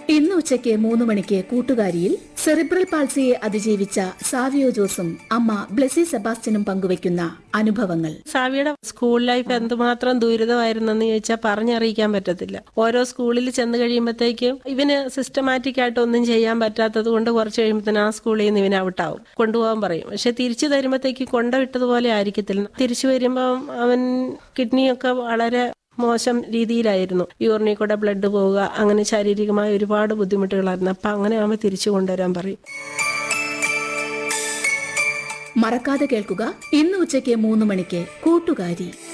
ഇന്ന് ഉച്ചയ്ക്ക് മൂന്ന് മണിക്ക് കൂട്ടുകാരിയിൽ സെറിബ്രൽ പാൾസിയെ അതിജീവിച്ച സാവിയോ ജോസും അമ്മ ബ്ലെസി സെബാസ്റ്റ്യനും പങ്കുവയ്ക്കുന്ന അനുഭവങ്ങൾ സാവിയുടെ സ്കൂൾ ലൈഫ് എന്തുമാത്രം ദുരിതമായിരുന്നെന്ന് ചോദിച്ചാൽ പറഞ്ഞറിയിക്കാൻ പറ്റത്തില്ല ഓരോ സ്കൂളിൽ ചെന്ന് കഴിയുമ്പോഴത്തേക്കും ഇവന് സിസ്റ്റമാറ്റിക് ആയിട്ട് ഒന്നും ചെയ്യാൻ പറ്റാത്തത് കൊണ്ട് കുറച്ച് കഴിയുമ്പോഴത്തേന് ആ സ്കൂളിൽ നിന്ന് ഇവന് ഔട്ടാവും കൊണ്ടുപോകാൻ പറയും പക്ഷെ തിരിച്ചു തരുമ്പോഴത്തേക്ക് കൊണ്ടുവിട്ടതുപോലെ ആയിരിക്കത്തില്ല തിരിച്ചു വരുമ്പം അവൻ കിഡ്നിയൊക്കെ വളരെ മോശം രീതിയിലായിരുന്നു യൂറിനിൽ കൂടെ ബ്ലഡ് പോവുക അങ്ങനെ ശാരീരികമായ ഒരുപാട് ബുദ്ധിമുട്ടുകളായിരുന്നു അപ്പം അങ്ങനെ ആകുമ്പോൾ തിരിച്ചു കൊണ്ടുവരാൻ പറയും മറക്കാതെ കേൾക്കുക ഇന്ന് ഉച്ചയ്ക്ക് മൂന്ന് മണിക്ക് കൂട്ടുകാരി